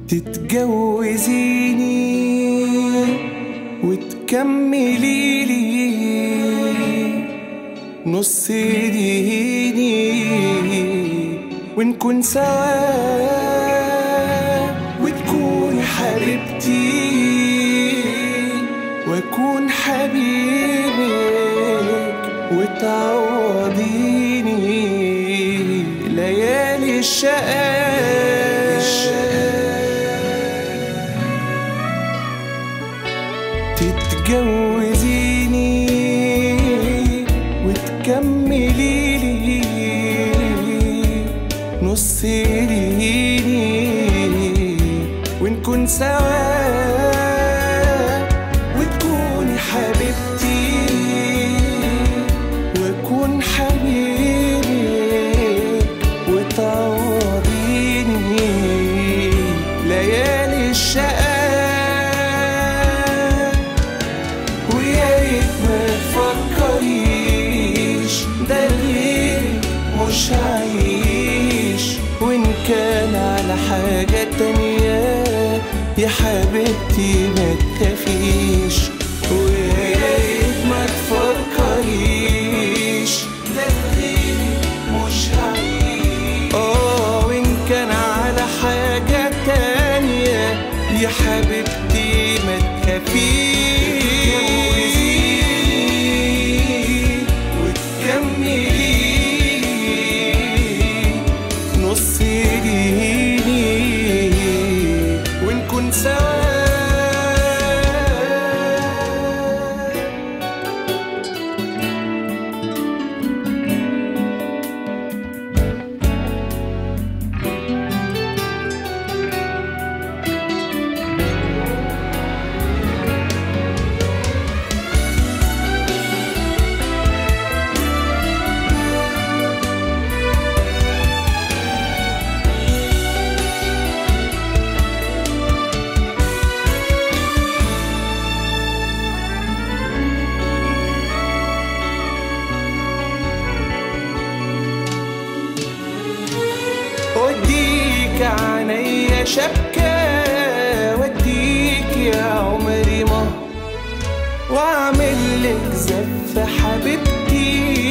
تتجوزيني وتكملي لي نص ديني ونكون سوا وتكوني حبيبتي واكون حبيبك وتعوضيني ليالي الشقاء تتجوزيني وتكملي لي نص ديني ونكون سوا وتكوني حبيبتي واكون حبيبك وتعوضيني ليالي الشقاء ويا ريت ما تفكريش ده غيرك مش هعيش وان كان على حاجة تانية يا حبيبتي ما تخافيش ويا ريت ما تفكريش ده غيرك مش هعيش اه وان كان على حاجة تانية يا حبيبتي ما تخافيش وتكملي نص ديني ونكون سوا وديك عينيا شبكة وديك يا عمري ما واعمل لك زف حبيبتي